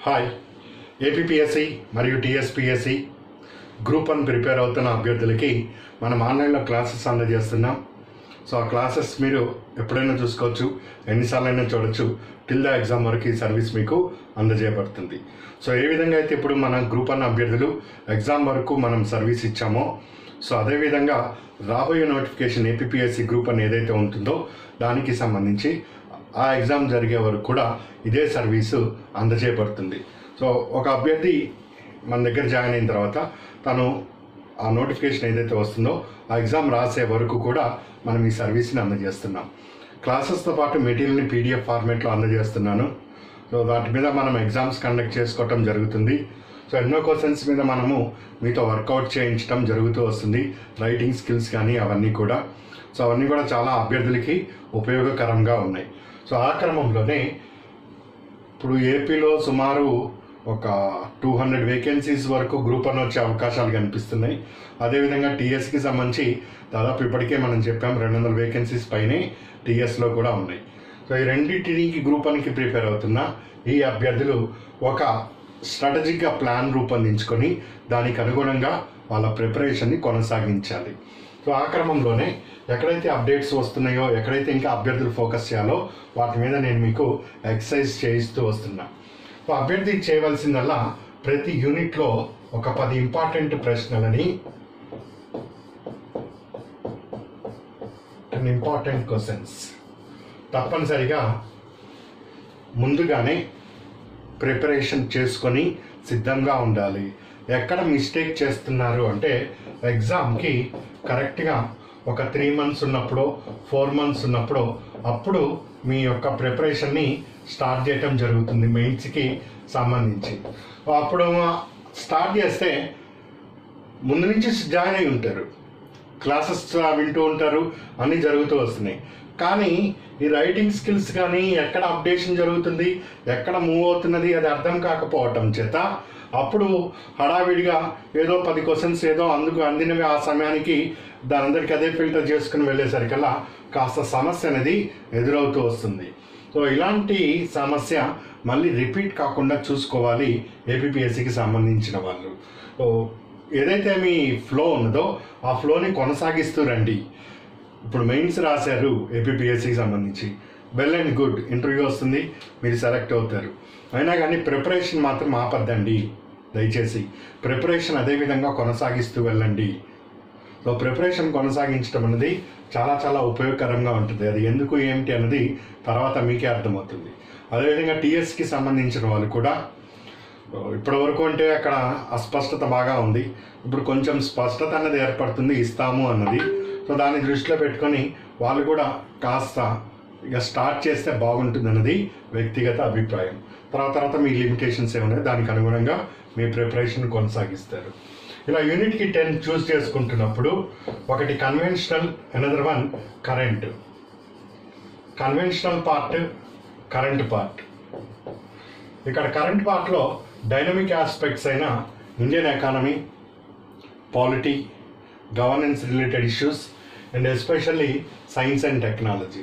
hi APSC మరియు TSPSC group one prepare అవుతున్న అభ్యర్థులకి మనం ఆన్లైన్లో క్లాసెస్ అందజేస్తున్నాం సో ఆ క్లాసెస్ మీరు ఎప్పుడైనా చూసుకోవచ్చు ఎన్నిసార్లు అయినా చూడొచ్చు టిల్ ద ఎగ్జామ్ వరకు ఈ సర్వీస్ మీకు అందజేయబడుతుంది సో ఏ విధంగా అయితే ఇప్పుడు మన గ్రూప్ వన్ అభ్యర్థులు ఎగ్జామ్ వరకు మనం సర్వీస్ ఇచ్చామో సో అదేవిధంగా రాబోయే నోటిఫికేషన్ ఏపీఎస్సి గ్రూప్ అని ఏదైతే ఉంటుందో దానికి సంబంధించి ఆ ఎగ్జామ్ జరిగే వరకు కూడా ఇదే సర్వీసు అందజేయబడుతుంది సో ఒక అభ్యర్థి మన దగ్గర జాయిన్ అయిన తర్వాత తను ఆ నోటిఫికేషన్ ఏదైతే వస్తుందో ఆ ఎగ్జామ్ రాసే వరకు కూడా మనం ఈ సర్వీస్ని అందజేస్తున్నాం క్లాసెస్తో పాటు మెటీరియల్ని పీడిఎఫ్ ఫార్మేట్లో అందజేస్తున్నాను సో వాటి మీద మనం ఎగ్జామ్స్ కండక్ట్ చేసుకోవటం జరుగుతుంది సో ఎన్నో క్వశ్చన్స్ మీద మనము మీతో వర్కౌట్ చేయించడం జరుగుతూ వస్తుంది రైటింగ్ స్కిల్స్ కానీ అవన్నీ కూడా సో అవన్నీ కూడా చాలా అభ్యర్థులకి ఉపయోగకరంగా ఉన్నాయి సో ఆ క్రమంలోనే ఇప్పుడు ఏపీలో సుమారు ఒక టూ హండ్రెడ్ వేకెన్సీస్ వరకు గ్రూప్ వన్ వచ్చే అవకాశాలు కనిపిస్తున్నాయి అదేవిధంగా టీఎస్కి సంబంధించి దాదాపు ఇప్పటికే మనం చెప్పాం రెండు వందల వేకెన్సీస్ పైనే టీఎస్లో కూడా ఉన్నాయి సో ఈ రెండింటికి గ్రూప్ వన్కి ప్రిపేర్ అవుతున్న ఈ అభ్యర్థులు ఒక స్ట్రాటజిక్గా ప్లాన్ రూపొందించుకొని దానికి అనుగుణంగా వాళ్ళ ప్రిపరేషన్ని కొనసాగించాలి సో ఆ క్రమంలోనే ఎక్కడైతే అప్డేట్స్ వస్తున్నాయో ఎక్కడైతే ఇంకా అభ్యర్థులు ఫోకస్ చేయాలో వాటి మీద నేను మీకు ఎక్సర్సైజ్ చేయిస్తూ వస్తున్నా సో అభ్యర్థి చేయవలసిందల్లా ప్రతి యూనిట్లో ఒక పది ఇంపార్టెంట్ ప్రశ్నలని ఇంపార్టెంట్ క్వశ్చన్స్ తప్పనిసరిగా ముందుగానే ప్రిపరేషన్ చేసుకొని సిద్ధంగా ఉండాలి ఎక్కడ మిస్టేక్ చేస్తున్నారు అంటే ఎగ్జామ్కి కరెక్ట్గా ఒక త్రీ మంత్స్ ఉన్నప్పుడు ఫోర్ మంత్స్ ఉన్నప్పుడు అప్పుడు మీ యొక్క ప్రిపరేషన్ని స్టార్ట్ చేయటం జరుగుతుంది మెయిన్స్కి సంబంధించి అప్పుడు స్టార్ట్ చేస్తే ముందు నుంచి జాయిన్ అయి ఉంటారు క్లాసెస్ వింటూ ఉంటారు అన్నీ జరుగుతూ వస్తున్నాయి కానీ ఈ రైటింగ్ స్కిల్స్ కానీ ఎక్కడ అప్డేషన్ జరుగుతుంది ఎక్కడ మూవ్ అవుతున్నది అది అర్థం కాకపోవటం చేత అప్పుడు హడావిడిగా ఏదో పది క్వశ్చన్స్ ఏదో అందుకు అందినవి ఆ సమయానికి దాని అందరికి అదే ఫిల్టర్ చేసుకుని వెళ్ళేసరికల్లా కాస్త సమస్య అనేది ఎదురవుతూ వస్తుంది సో ఇలాంటి సమస్య మళ్ళీ రిపీట్ కాకుండా చూసుకోవాలి ఏపీఎస్సికి సంబంధించిన వాళ్ళు సో ఏదైతే మీ ఫ్లో ఉన్నదో ఆ ఫ్లోని కొనసాగిస్తూ రండి ఇప్పుడు మెయిన్స్ రాశారు ఏపీఎస్సికి సంబంధించి వెల్ అండ్ గుడ్ ఇంటర్వ్యూ వస్తుంది మీరు సెలెక్ట్ అవుతారు అయినా కానీ ప్రిపరేషన్ మాత్రం ఆపద్దండి దయచేసి ప్రిపరేషన్ అదేవిధంగా కొనసాగిస్తూ వెళ్ళండి సో ప్రిపరేషన్ కొనసాగించడం అనేది చాలా చాలా ఉపయోగకరంగా ఉంటుంది అది ఎందుకు ఏమిటి అన్నది తర్వాత మీకే అర్థమవుతుంది అదేవిధంగా టీఎస్కి సంబంధించిన వాళ్ళు కూడా ఇప్పటి వరకు అంటే అక్కడ అస్పష్టత బాగా ఉంది ఇప్పుడు కొంచెం స్పష్టత అన్నది ఏర్పడుతుంది ఇస్తాము అన్నది సో దాన్ని దృష్టిలో పెట్టుకొని వాళ్ళు కూడా కాస్త ఇక స్టార్ట్ చేస్తే బాగుంటుంది అన్నది వ్యక్తిగత అభిప్రాయం తర్వాత తర్వాత మీ లిమిటేషన్స్ ఏమున్నాయి దానికి అనుగుణంగా మీ ప్రిపరేషన్ కొనసాగిస్తారు ఇలా యూనిట్కి టెన్ చూస్ చేసుకుంటున్నప్పుడు ఒకటి conventional another one current conventional part current part ఇక్కడ కరెంట్ పార్ట్లో డైనమిక్ ఆస్పెక్ట్స్ అయిన Indian economy polity governance related issues and especially science and technology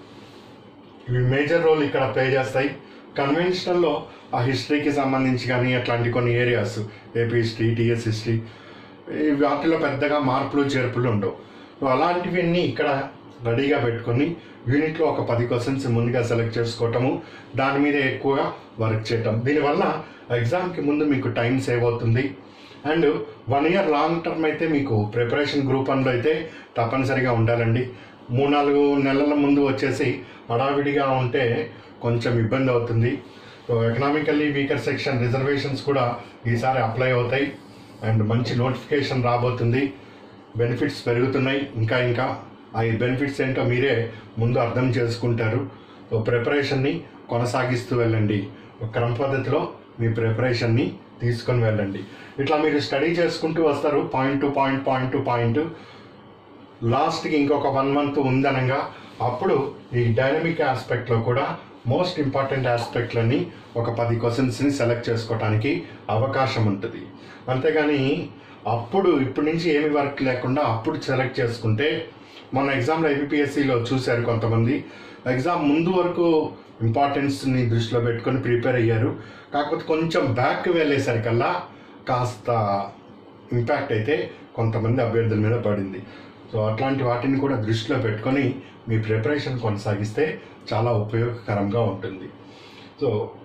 ఇవి మేజర్ రోల్ ఇక్కడ ప్లే చేస్తాయి కన్వెన్షనల్లో ఆ హిస్టరీకి సంబంధించి కానీ అట్లాంటి కొన్ని areas AP history TS history వాటిలో పెద్దగా మార్పులు చేర్పులు ఉండవు సో అలాంటివన్నీ ఇక్కడ రెడీగా పెట్టుకొని యూనిట్లో ఒక పది క్వశ్చన్స్ ముందుగా సెలెక్ట్ చేసుకోవటము దాని మీద ఎక్కువగా వర్క్ చేయటం దీనివల్ల ఎగ్జామ్కి ముందు మీకు టైం సేవ్ అవుతుంది and one year long term అయితే మీకు ప్రిపరేషన్ గ్రూప్ వన్లో అయితే తప్పనిసరిగా ఉండాలండి మూడు నాలుగు నెలల ముందు వచ్చేసి హడావిడిగా ఉంటే కొంచెం ఇబ్బంది అవుతుంది so economically weaker section reservations కూడా ఈసారి అప్లై అవుతాయి అండ్ మంచి నోటిఫికేషన్ రాబోతుంది బెనిఫిట్స్ పెరుగుతున్నాయి ఇంకా ఇంకా ఆ బెనిఫిట్స్ ఏంటో మీరే ముందు అర్థం చేసుకుంటారు సో ప్రిపరేషన్ని కొనసాగిస్తూ వెళ్ళండి ఒక క్రమ పద్ధతిలో మీ ప్రిపరేషన్ని తీసుకొని వెళ్ళండి ఇట్లా మీరు స్టడీ చేసుకుంటూ వస్తారు point to point point to point లాస్ట్కి ఇంకొక వన్ మంత్ ఉందనగా అప్పుడు ఈ డైనమిక్ ఆస్పెక్ట్లో కూడా మోస్ట్ ఇంపార్టెంట్ ఆస్పెక్ట్లని ఒక పది క్వశ్చన్స్ని సెలెక్ట్ చేసుకోవడానికి అవకాశం ఉంటుంది అంతేగాని అప్పుడు ఇప్పటి నుంచి ఏమి వర్క్ లేకుండా అప్పుడు సెలెక్ట్ చేసుకుంటే మన ఎగ్జామ్లో ఐబిపిఎస్సిలో చూశారు కొంతమంది ఎగ్జామ్ ముందు వరకు ఇంపార్టెన్స్ని దృష్టిలో పెట్టుకొని ప్రిపేర్ అయ్యారు కాకపోతే కొంచెం బ్యాక్ వెళ్ళేసరికల్లా కాస్త ఇంపాక్ట్ అయితే కొంతమంది అభ్యర్థుల మీద పడింది సో అట్లాంటి వాటిని కూడా దృష్టిలో పెట్టుకొని మీ ప్రిపరేషన్ కొనసాగిస్తే చాలా ఉపయోగకరంగా ఉంటుంది సో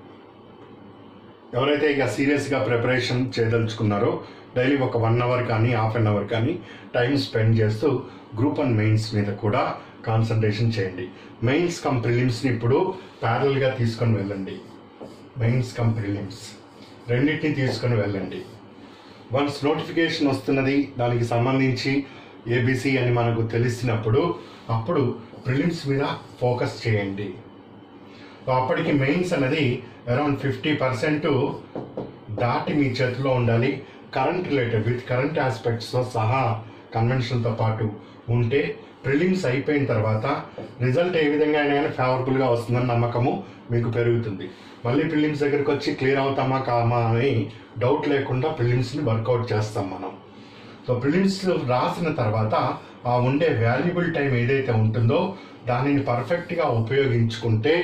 ఎవరైతే ఇక సీరియస్గా ప్రిపరేషన్ చేయదలుచుకున్నారో డైలీ ఒక వన్ అవర్ కానీ హాఫ్ అన్ అవర్ కానీ టైం స్పెండ్ చేస్తూ గ్రూప్ అండ్ మెయిన్స్ మీద కూడా కాన్సన్ట్రేషన్ చేయండి మెయిన్స్ కమ్ ప్రిలిమ్స్ని ఇప్పుడు ప్యారల్గా తీసుకొని వెళ్ళండి మెయిన్స్ కమ్ ప్రిలిమ్స్ రెండింటిని తీసుకొని వెళ్ళండి వన్స్ నోటిఫికేషన్ వస్తున్నది దానికి సంబంధించి ఏబిసి అని మనకు తెలిసినప్పుడు అప్పుడు ప్రిలిమ్స్ మీద ఫోకస్ చేయండి అప్పటికి మెయిన్స్ అనేది అరౌండ్ ఫిఫ్టీ పర్సెంట్ దాటి మీ చేతిలో ఉండాలి కరెంట్ రిలేటెడ్ విత్ కరెంట్ ఆస్పెక్ట్స్తో సహా కన్వెన్షన్తో పాటు ఉంటే ప్రిలిమ్స్ అయిపోయిన తర్వాత రిజల్ట్ ఏ విధంగా అయినా కానీ ఫేవరబుల్గా వస్తుందని నమ్మకము మీకు పెరుగుతుంది మళ్ళీ ప్రిలిమ్స్ దగ్గరికి వచ్చి క్లియర్ అవుతామా కామా అని డౌట్ లేకుండా ప్రిలిమ్స్ని వర్కౌట్ చేస్తాం మనం సో ప్రిలిమ్స్ రాసిన తర్వాత ఆ ఉండే వాల్యుబుల్ టైం ఏదైతే ఉంటుందో దానిని పర్ఫెక్ట్గా ఉపయోగించుకుంటే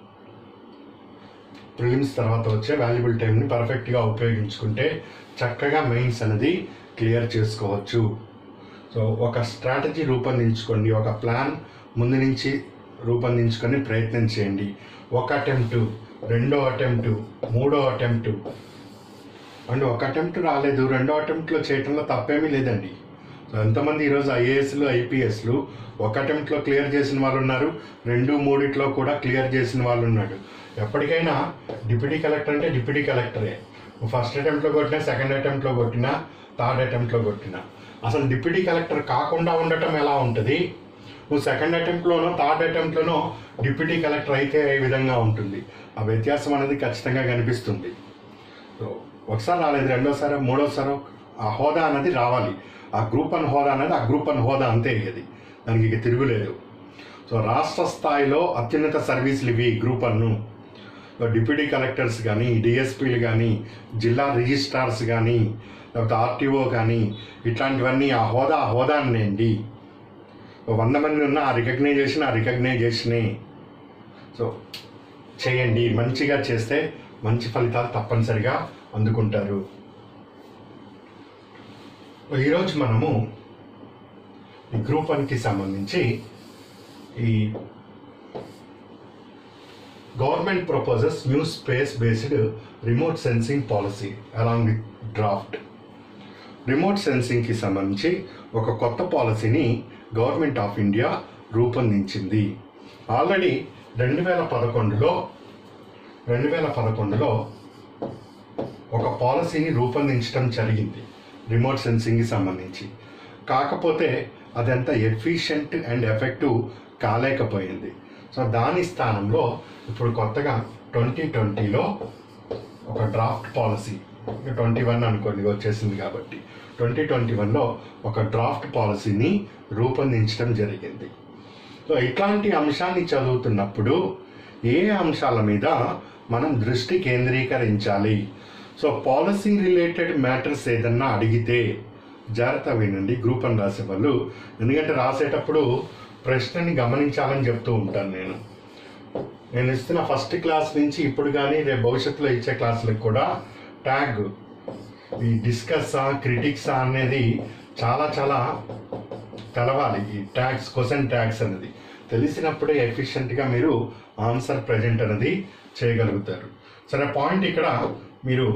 ప్రిలిమ్స్ తర్వాత వచ్చే వాల్యుబుల్ టైంని పర్ఫెక్ట్గా ఉపయోగించుకుంటే చక్కగా మెయిన్స్ అనేది క్లియర్ చేసుకోవచ్చు సో ఒక స్ట్రాటజీ రూపొందించుకోండి ఒక ప్లాన్ ముందు నుంచి రూపొందించుకొని ప్రయత్నం చేయండి ఒక అటెంప్ట్ రెండో అటెంప్ట్ మూడో అటెంప్ట్ అండ్ ఒక అటెంప్ట్ రాలేదు రెండో అటెంప్ట్లో చేయటంలో తప్పేమీ లేదండి సో ఎంతమంది ఈరోజు ఐఏఎస్లు ఐపీఎస్లు ఒక అటెంప్ట్లో క్లియర్ చేసిన వాళ్ళు ఉన్నారు రెండు మూడిట్లో కూడా క్లియర్ చేసిన వాళ్ళు ఉన్నాడు ఎప్పటికైనా డిప్యూటీ కలెక్టర్ అంటే డిప్యూటీ కలెక్టరే ఫస్ట్ అటెంప్ట్లో కొట్టినా సెకండ్ అటెంప్ట్లో కొట్టినా థర్డ్ అటెంప్ట్లో కొట్టినా అసలు డిప్యూటీ కలెక్టర్ కాకుండా ఉండటం ఎలా ఉంటుంది నువ్వు సెకండ్ అటెంప్ట్లోనో థర్డ్ అటెంప్ట్లోనో డిప్యూటీ కలెక్టర్ అయితే ఏ విధంగా ఉంటుంది ఆ వ్యత్యాసం అనేది ఖచ్చితంగా కనిపిస్తుంది సో ఒకసారి రాలేదు రెండోసారి మూడోసారి ఆ హోదా అనేది రావాలి ఆ గ్రూప్ వన్ హోదా అనేది ఆ గ్రూప్ వన్ హోదా అంతే ఇది దానికి ఇక తిరుగులేదు సో రాష్ట్ర స్థాయిలో అత్యున్నత సర్వీసులు ఇవి గ్రూప్ వన్ డిప్యూటీ కలెక్టర్స్ కానీ డిఎస్పీలు కానీ జిల్లా రిజిస్ట్రార్స్ కానీ లేకపోతే ఆర్టీఓ కానీ ఇట్లాంటివన్నీ ఆ హోదా ఆ హోదానండి వంద మంది ఉన్న ఆ రికగ్నైజేషన్ ఆ రికగ్నైజేషనే సో చేయండి మంచిగా చేస్తే మంచి ఫలితాలు తప్పనిసరిగా అందుకుంటారు ఈరోజు మనము ఈ గ్రూప్ వన్కి సంబంధించి ఈ government proposes new space based remote sensing policy along with draft remote సెన్సింగ్కి సంబంధించి ఒక కొత్త పాలసీని గవర్నమెంట్ ఆఫ్ ఇండియా రూపొందించింది ఆల్రెడీ రెండు వేల పదకొండులో రెండు వేల పదకొండులో ఒక పాలసీని రూపొందించడం జరిగింది రిమోట్ సెన్సింగ్కి సంబంధించి కాకపోతే అదంత ఎఫిషియెంట్ అండ్ ఎఫెక్టివ్ కాలేకపోయింది సో దాని స్థానంలో ఇప్పుడు కొత్తగా ట్వంటీ ట్వంటీలో ఒక డ్రాఫ్ట్ పాలసీ ట్వంటీ వన్ అనుకోండి వచ్చేసింది కాబట్టి ట్వంటీ ట్వంటీ వన్లో ఒక డ్రాఫ్ట్ పాలసీని రూపొందించడం జరిగింది సో ఇట్లాంటి అంశాన్ని చదువుతున్నప్పుడు ఏ అంశాల మీద మనం దృష్టి కేంద్రీకరించాలి సో పాలసీ రిలేటెడ్ మ్యాటర్స్ ఏదన్నా అడిగితే జాగ్రత్త వినండి గ్రూప్ అని రాసే వాళ్ళు ఎందుకంటే రాసేటప్పుడు ప్రశ్నని గమనించాలని చెప్తూ ఉంటాను నేను నేను ఇస్తున్న ఫస్ట్ క్లాస్ నుంచి ఇప్పుడు కానీ రేపు భవిష్యత్తులో ఇచ్చే క్లాసులకు కూడా ట్యాగ్ ఈ డిస్కస్సా క్రిటిక్సా అనేది చాలా చాలా తెలవాలి ఈ ట్యాగ్స్ క్వశ్చన్ ట్యాగ్స్ అనేది తెలిసినప్పుడే ఎఫిషియెంట్గా మీరు ఆన్సర్ ప్రజెంట్ అనేది చేయగలుగుతారు సరే పాయింట్ ఇక్కడ మీరు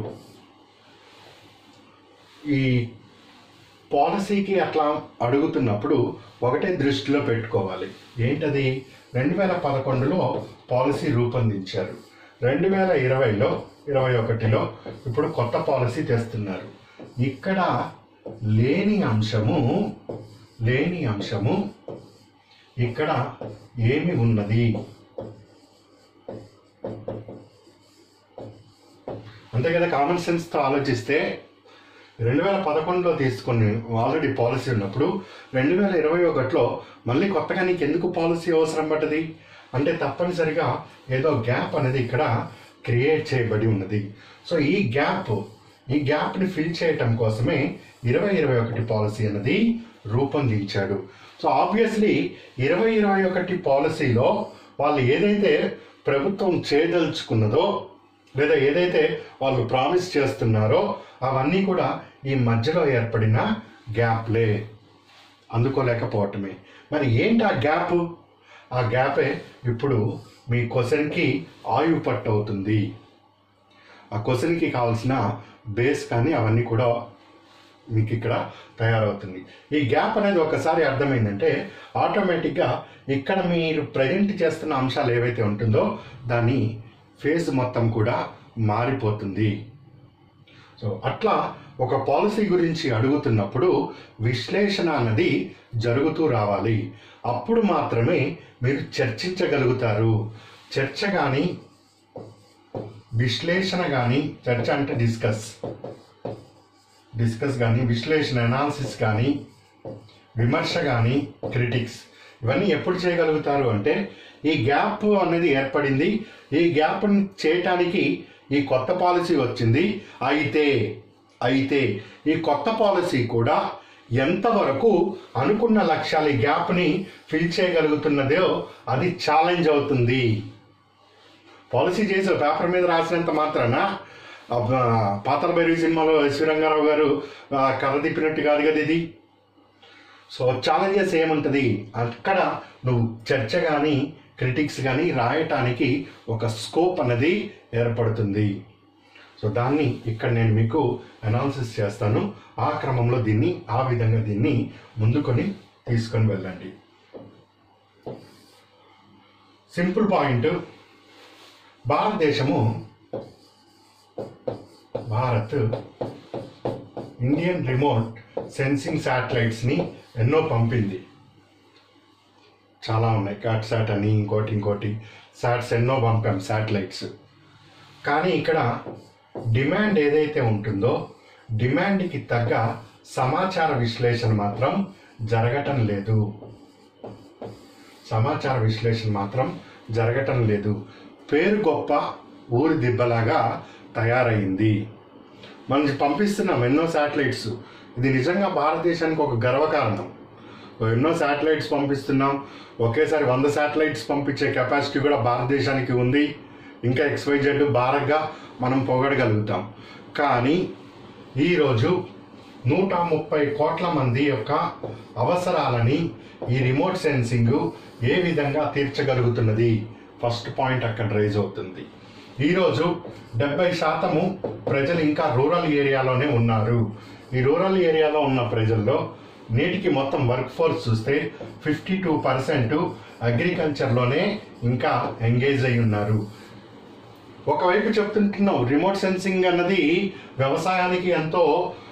ఈ పాలసీకి అట్లా అడుగుతున్నప్పుడు ఒకటే దృష్టిలో పెట్టుకోవాలి ఏంటది రెండు వేల పదకొండులో పాలసీ రూపొందించారు రెండు వేల ఇరవైలో ఇరవై ఒకటిలో ఇప్పుడు కొత్త పాలసీ తెస్తున్నారు ఇక్కడ లేని అంశము లేని అంశము ఇక్కడ ఏమి ఉన్నది అంతే కదా కామన్ సెన్స్తో ఆలోచిస్తే రెండు వేల పదకొండులో తీసుకుని ఆల్రెడీ పాలసీ ఉన్నప్పుడు రెండు వేల ఇరవై ఒకటిలో మళ్ళీ కొత్తగా నీకు ఎందుకు పాలసీ అవసరం పడ్డది అంటే తప్పనిసరిగా ఏదో గ్యాప్ అనేది ఇక్కడ క్రియేట్ చేయబడి ఉన్నది సో ఈ గ్యాప్ ఈ గ్యాప్ని ఫిల్ చేయటం కోసమే ఇరవై ఇరవై ఒకటి పాలసీ అన్నది రూపొందించాడు సో ఆబ్వియస్లీ ఇరవై ఇరవై ఒకటి పాలసీలో వాళ్ళు ఏదైతే ప్రభుత్వం చేయదలుచుకున్నదో లేదా ఏదైతే వాళ్ళు ప్రామిస్ చేస్తున్నారో అవన్నీ కూడా ఈ మధ్యలో ఏర్పడిన గ్యాప్లే అందుకోలేకపోవటమే మరి ఏంటి ఆ గ్యాప్ ఆ గ్యాపే ఇప్పుడు మీ క్వశ్చన్కి ఆయువు పట్టు అవుతుంది ఆ క్వశ్చన్కి కావాల్సిన బేస్ కానీ అవన్నీ కూడా మీకు ఇక్కడ తయారవుతుంది ఈ గ్యాప్ అనేది ఒకసారి అర్థమైందంటే ఆటోమేటిక్గా ఇక్కడ మీరు ప్రజెంట్ చేస్తున్న అంశాలు ఏవైతే ఉంటుందో దాని ఫేజ్ మొత్తం కూడా మారిపోతుంది సో అట్లా ఒక పాలసీ గురించి అడుగుతున్నప్పుడు విశ్లేషణ అన్నది జరుగుతూ రావాలి అప్పుడు మాత్రమే మీరు చర్చించగలుగుతారు చర్చ కానీ విశ్లేషణ కానీ చర్చ అంటే డిస్కస్ డిస్కస్ కానీ విశ్లేషణ అనాలిసిస్ కానీ విమర్శ కానీ క్రిటిక్స్ ఇవన్నీ ఎప్పుడు చేయగలుగుతారు అంటే ఈ గ్యాప్ అనేది ఏర్పడింది ఈ గ్యాప్ని చేయటానికి ఈ కొత్త పాలసీ వచ్చింది అయితే అయితే ఈ కొత్త పాలసీ కూడా ఎంతవరకు అనుకున్న లక్ష్యాలు ఈ గ్యాప్ని ఫిల్ చేయగలుగుతున్నదో అది ఛాలెంజ్ అవుతుంది పాలసీ చేసి పేపర్ మీద రాసినంత మాత్రాన అబ్బా, పాతల భైరవి సినిమాలో ఎస్వి రంగారావు గారు ఆ, కథ తిప్పినట్టు కాదు కదా ఇది సో ఛాలెంజెస్ ఏముంటుంది అక్కడ నువ్వు చర్చ కానీ క్రిటిక్స్ కానీ రాయటానికి ఒక స్కోప్ అనేది ఏర్పడుతుంది సో దాన్ని ఇక్కడ నేను మీకు అనాలిసిస్ చేస్తాను ఆ క్రమంలో దీన్ని ఆ విధంగా దీన్ని ముందుకొని తీసుకొని వెళ్ళండి సింపుల్ పాయింట్ భారతదేశము భారత్ ఇండియన్ రిమోట్ సెన్సింగ్ శాటిలైట్స్ని ఎన్నో పంపింది చాలా ఉన్నాయి క్యాట్ శాట్ అని ఇంకోటి ఇంకోటి శాట్స్ ఎన్నో పంపాం శాటిలైట్స్ కానీ ఇక్కడ డిమాండ్ ఏదైతే ఉంటుందో డిమాండ్కి తగ్గ సమాచార విశ్లేషణ మాత్రం జరగటం లేదు సమాచార విశ్లేషణ మాత్రం జరగటం లేదు పేరు గొప్ప ఊరి దిబ్బలాగా తయారైంది మనం పంపిస్తున్నాం ఎన్నో శాటిలైట్స్ ఇది నిజంగా భారతదేశానికి ఒక గర్వకారణం ఎన్నో శాటిలైట్స్ పంపిస్తున్నాం ఒకేసారి వంద శాటిలైట్స్ పంపించే కెపాసిటీ కూడా భారతదేశానికి ఉంది ఇంకా ఎక్స్వైజెడ్ బారగా మనం పొగడగలుగుతాం కానీ ఈరోజు నూట ముప్పై కోట్ల మంది యొక్క అవసరాలని ఈ రిమోట్ సెన్సింగ్ ఏ విధంగా తీర్చగలుగుతున్నది ఫస్ట్ పాయింట్ అక్కడ రైజ్ అవుతుంది ఈరోజు డెబ్బై శాతము ప్రజలు ఇంకా రూరల్ ఏరియాలోనే ఉన్నారు ఈ రూరల్ ఏరియాలో ఉన్న ప్రజల్లో నేటికి మొత్తం వర్క్ ఫోర్స్ చూస్తే ఫిఫ్టీ టూ పర్సెంట్ అగ్రికల్చర్లోనే ఇంకా ఎంగేజ్ అయి ఉన్నారు ఒకవైపు చెప్తుంటున్నాం రిమోట్ సెన్సింగ్ అన్నది వ్యవసాయానికి ఎంతో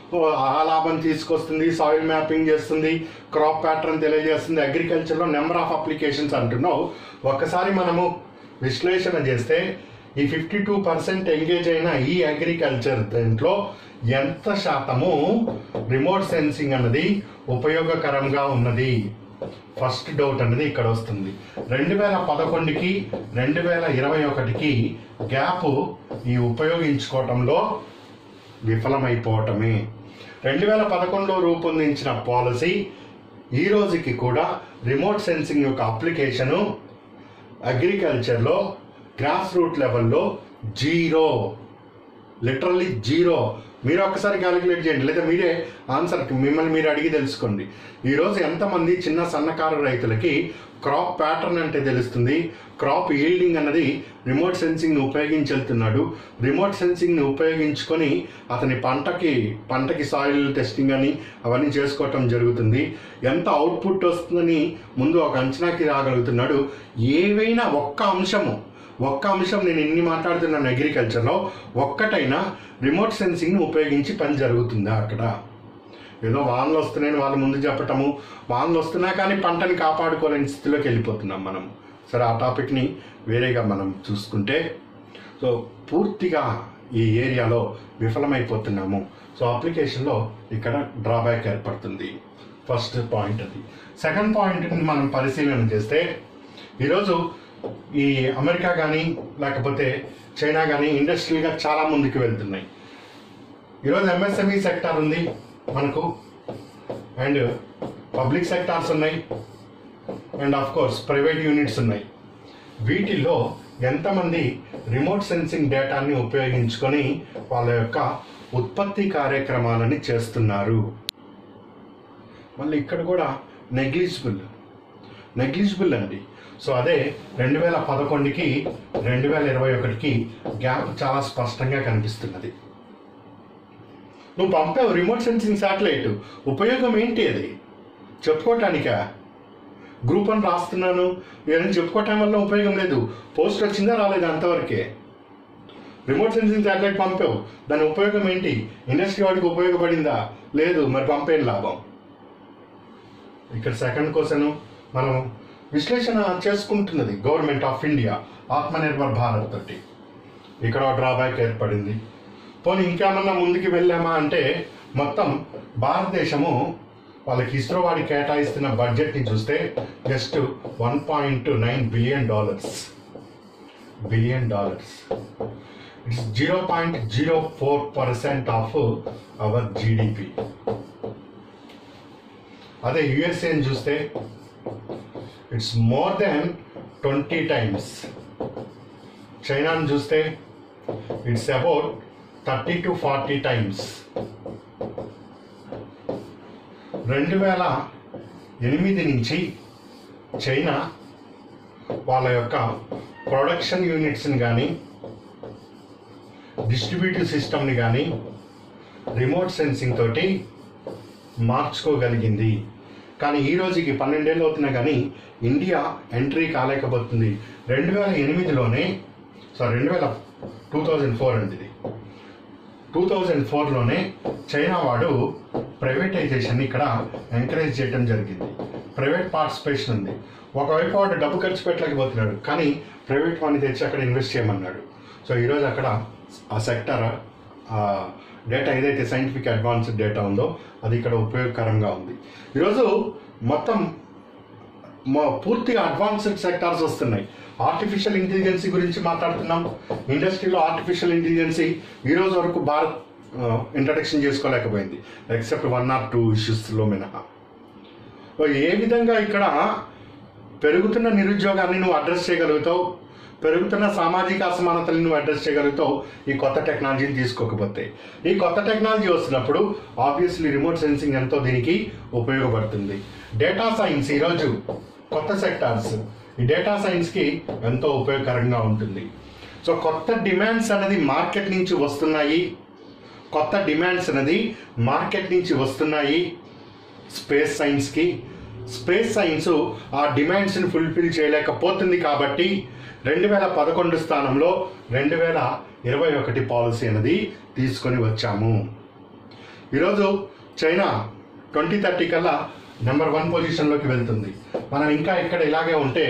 ఆ లాభం తీసుకొస్తుంది సాయిల్ మ్యాపింగ్ చేస్తుంది క్రాప్ ప్యాటర్న్ తెలియజేస్తుంది అగ్రికల్చర్లో నెంబర్ ఆఫ్ అప్లికేషన్స్ అంటున్నావు ఒక్కసారి మనము విశ్లేషణ చేస్తే ఈ ఫిఫ్టీ టూ పర్సెంట్ ఎంగేజ్ అయిన ఈ అగ్రికల్చర్ దాంట్లో ఎంత శాతము రిమోట్ సెన్సింగ్ అన్నది ఉపయోగకరంగా ఉన్నది ఫస్ట్ డౌట్ అనేది ఇక్కడ వస్తుంది రెండు వేల పదకొండుకి రెండు వేల ఇరవై ఒకటికి గ్యాప్ ఈ ఉపయోగించుకోవటంలో విఫలమైపోవటమే రెండు వేల పదకొండులో రూపొందించిన పాలసీ ఈ రోజుకి కూడా రిమోట్ సెన్సింగ్ యొక్క అప్లికేషను అగ్రికల్చర్లో గ్రాస్ రూట్ లెవెల్లో జీరో లిటరల్లీ జీరో మీరు ఒక్కసారి క్యాలిక్యులేట్ చేయండి లేదా మీరే ఆన్సర్ మిమ్మల్ని మీరు అడిగి తెలుసుకోండి ఈరోజు ఎంతమంది చిన్న సన్నకారు రైతులకి క్రాప్ ప్యాటర్న్ అంటే తెలుస్తుంది క్రాప్ ఈల్డింగ్ అన్నది రిమోట్ సెన్సింగ్ని ఉపయోగించి వెళ్తున్నాడు రిమోట్ సెన్సింగ్ని ఉపయోగించుకొని అతని పంటకి పంటకి సాయిల్ టెస్టింగ్ అని అవన్నీ చేసుకోవటం జరుగుతుంది ఎంత అవుట్పుట్ వస్తుందని ముందు ఒక అంచనాకి రాగలుగుతున్నాడు ఏవైనా ఒక్క అంశము ఒక్క అంశం నేను ఎన్ని మాట్లాడుతున్నాను అగ్రికల్చర్లో ఒక్కటైనా రిమోట్ సెన్సింగ్ని ఉపయోగించి పని జరుగుతుందా అక్కడ ఏదో వానలు వస్తున్నాయని వాళ్ళు ముందు చెప్పటము వానలు వస్తున్నా కానీ పంటని కాపాడుకోలేని స్థితిలోకి వెళ్ళిపోతున్నాం మనం సరే ఆ టాపిక్ని వేరేగా మనం చూసుకుంటే సో పూర్తిగా ఈ ఏరియాలో విఫలమైపోతున్నాము సో అప్లికేషన్లో ఇక్కడ డ్రాబ్యాక్ ఏర్పడుతుంది ఫస్ట్ పాయింట్ అది సెకండ్ పాయింట్ని మనం పరిశీలన చేస్తే ఈరోజు ఈ అమెరికా కానీ లేకపోతే చైనా కానీ ఇండస్ట్రియల్గా చాలా ముందుకు వెళ్తున్నాయి ఈరోజు ఎంఎస్ఎంఈ సెక్టార్ ఉంది మనకు అండ్ పబ్లిక్ సెక్టార్స్ ఉన్నాయి and of course private units ఉన్నాయి వీటిల్లో ఎంతమంది రిమోట్ సెన్సింగ్ డేటాని ఉపయోగించుకొని వాళ్ళ యొక్క ఉత్పత్తి కార్యక్రమాలని చేస్తున్నారు మళ్ళీ ఇక్కడ కూడా నెగ్లిజిబుల్ నెగ్లిజిబుల్ అండి సో అదే రెండు వేల పదకొండుకి రెండు వేల ఇరవై ఒకటికి గ్యాప్ చాలా స్పష్టంగా కనిపిస్తున్నది నువ్వు పంపావు రిమోట్ సెన్సింగ్ శాటిలైట్ ఉపయోగం ఏంటి అది చెప్పుకోవటానికా గ్రూప్ అని రాస్తున్నాను ఏదైనా చెప్పుకోవటం వల్ల ఉపయోగం లేదు పోస్ట్ వచ్చిందా రాలేదా అంతవరకే రిమోట్ సెన్సింగ్ శాటిలైట్ పంపావు దాని ఉపయోగం ఏంటి ఇండస్ట్రీ వాడికి ఉపయోగపడిందా లేదు మరి పంపేం లాభం ఇక్కడ సెకండ్ క్వశ్చన్ మనం విశ్లేషణ చేసుకుంటున్నది government of India Atmanirbhar Bharat తోటి ఇక్కడ డ్రాబ్యాక్ ఏర్పడింది పోనీ ఇంకేమన్నా ముందుకు వెళ్ళామా అంటే మొత్తం భారతదేశము వాళ్ళకి ఇస్రో వాడి కేటాయిస్తున్న బడ్జెట్ని చూస్తే just one point nine billion dollars billion dollars it's zero point zero four percent of our GDP అదే యుఎస్ఏని చూస్తే it's more than twenty times చైనాను చూస్తే it's about thirty to forty times రెండు వేల ఎనిమిది నుంచి చైనా వాళ్ళ యొక్క ప్రొడక్షన్ యూనిట్స్ని కానీ డిస్ట్రిబ్యూటివ్ సిస్టమ్ని కానీ రిమోట్ సెన్సింగ్ తోటి మార్చుకోగలిగింది కానీ ఈ రోజుకి పన్నెండేళ్ళు అవుతున్నా కానీ ఇండియా ఎంట్రీ కాలేకపోతుంది రెండు వేల ఎనిమిదిలోనే సారీ రెండు వేల టూ థౌజండ్ ఫోర్ అండి ఇది టూ థౌజండ్ ఫోర్లోనే చైనా వాడు ప్రైవేటైజేషన్ ఇక్కడ ఎంకరేజ్ చేయడం జరిగింది ప్రైవేట్ పార్టిసిపేషన్ ఉంది ఒకవైపు వాడు డబ్బు ఖర్చు పెట్టలేకపోతున్నాడు కానీ ప్రైవేట్ వాడిని తెచ్చి అక్కడ ఇన్వెస్ట్ చేయమన్నాడు సో ఈరోజు అక్కడ ఆ సెక్టర్ ఆ డేటా ఏదైతే సైంటిఫిక్ అడ్వాన్స్డ్ డేటా ఉందో అది ఇక్కడ ఉపయోగకరంగా ఉంది ఈరోజు మొత్తం మా- పూర్తిగా అడ్వాన్స్డ్ సెక్టార్స్ వస్తున్నాయి ఆర్టిఫిషియల్ ఇంటెలిజెన్సీ గురించి మాట్లాడుతున్నాం ఇండస్ట్రీలో ఆర్టిఫిషియల్ ఇంటెలిజెన్సీ ఈ రోజు వరకు భారత్ ఇంట్రడక్షన్ చేసుకోలేకపోయింది ఎక్సెప్ట్ వన్ ఆర్ టూ ఇష్యూస్లో మినహా సో ఏ విధంగా ఇక్కడ పెరుగుతున్న నిరుద్యోగాన్ని నువ్వు అడ్రస్ చేయగలుగుతావు పెరుగుతున్న సామాజిక అసమానతలను నువ్వు అడ్రస్ చేయగలుగుతావు ఈ కొత్త టెక్నాలజీని తీసుకోకపోతే ఈ కొత్త టెక్నాలజీ వస్తున్నప్పుడు ఆబ్వియస్లీ రిమోట్ సెన్సింగ్ ఎంతో దీనికి ఉపయోగపడుతుంది డేటా సైన్స్ ఈరోజు కొత్త సెక్టార్స్ ఈ డేటా సైన్స్కి ఎంతో ఉపయోగకరంగా ఉంటుంది సో కొత్త డిమాండ్స్ అనేది మార్కెట్ నుంచి వస్తున్నాయి కొత్త డిమాండ్స్ అనేది మార్కెట్ నుంచి వస్తున్నాయి స్పేస్ సైన్స్కి స్పేస్ సైన్స్ ఆ డిమాండ్స్ని ఫుల్ఫిల్ చేయలేకపోతుంది కాబట్టి రెండు వేల పదకొండు స్థానంలో రెండు వేల ఇరవై ఒకటి పాలసీ అనేది తీసుకొని వచ్చాము ఈరోజు చైనా ట్వంటీ థర్టీ కల్లా నెంబర్ వన్ పొజిషన్లోకి వెళ్తుంది మనం ఇంకా ఇక్కడ ఇలాగే ఉంటే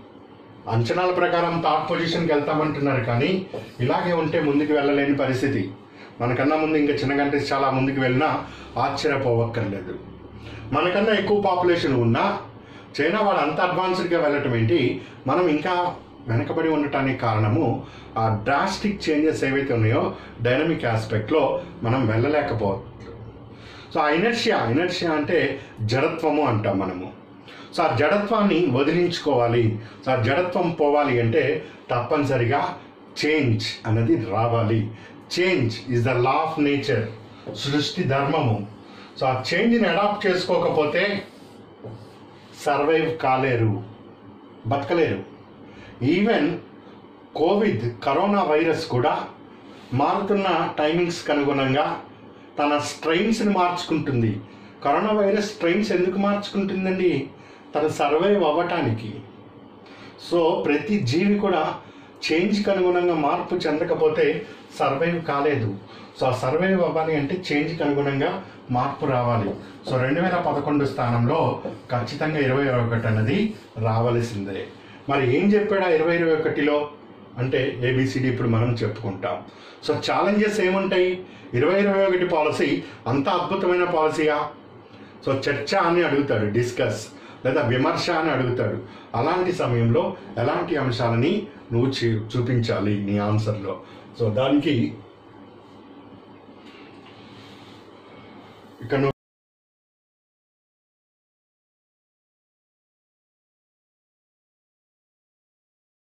అంచనాల ప్రకారం థర్డ్ పొజిషన్కి వెళ్తామంటున్నారు కానీ ఇలాగే ఉంటే ముందుకు వెళ్ళలేని పరిస్థితి మనకన్నా ముందు ఇంకా చిన్న కంట్రీస్ చాలా ముందుకు వెళ్ళినా ఆశ్చర్యపోవక్కర్లేదు మనకన్నా ఎక్కువ పాపులేషన్ ఉన్నా చైనా వాళ్ళు అంత అడ్వాన్స్డ్గా వెళ్ళటం ఏంటి మనం ఇంకా వెనకబడి ఉండటానికి కారణము ఆ డ్రాస్టిక్ చేంజెస్ ఏవైతే ఉన్నాయో డైనమిక్ ఆస్పెక్ట్లో మనం వెళ్ళలేకపోవచ్చు సో ఆ ఇనర్షియా ఇనర్షియా అంటే జడత్వము అంటాం మనము సో ఆ జడత్వాన్ని వదిలించుకోవాలి సో ఆ జడత్వం పోవాలి అంటే తప్పనిసరిగా చేంజ్ అనేది రావాలి change is the law of nature సృష్టి ధర్మము సో ఆ చేంజ్ని అడాప్ట్ చేసుకోకపోతే సర్వైవ్ కాలేరు బతకలేరు ఈవెన్ కోవిడ్ కరోనా వైరస్ కూడా మారుతున్న టైమింగ్స్కి అనుగుణంగా తన స్ట్రెయిన్స్ని మార్చుకుంటుంది కరోనా వైరస్ స్ట్రెయిన్స్ ఎందుకు మార్చుకుంటుందండి తను సర్వైవ్ అవ్వటానికి సో ప్రతి జీవి కూడా చేంజ్కి అనుగుణంగా మార్పు చెందకపోతే సర్వైవ్ కాలేదు సో ఆ సర్వైవ్ అవ్వాలి అంటే చేంజ్కి అనుగుణంగా మార్పు రావాలి సో రెండు వేల పదకొండు స్థానంలో ఖచ్చితంగా ఇరవై ఒకటి అన్నది రావలసిందే మరి ఏం చెప్పాడు ఆ ఇరవై ఇరవై ఒకటిలో అంటే ఏబిసిడి ఇప్పుడు మనం చెప్పుకుంటాం సో ఛాలెంజెస్ ఏముంటాయి ఇరవై ఇరవై ఒకటి పాలసీ అంత అద్భుతమైన పాలసీయా సో చర్చ అని అడుగుతాడు డిస్కస్ లేదా విమర్శ అని అడుగుతాడు అలాంటి సమయంలో ఎలాంటి అంశాలని నువ్వు చూ- చూపించాలి నీ ఆన్సర్లో సో దానికి ఇక నువ్వు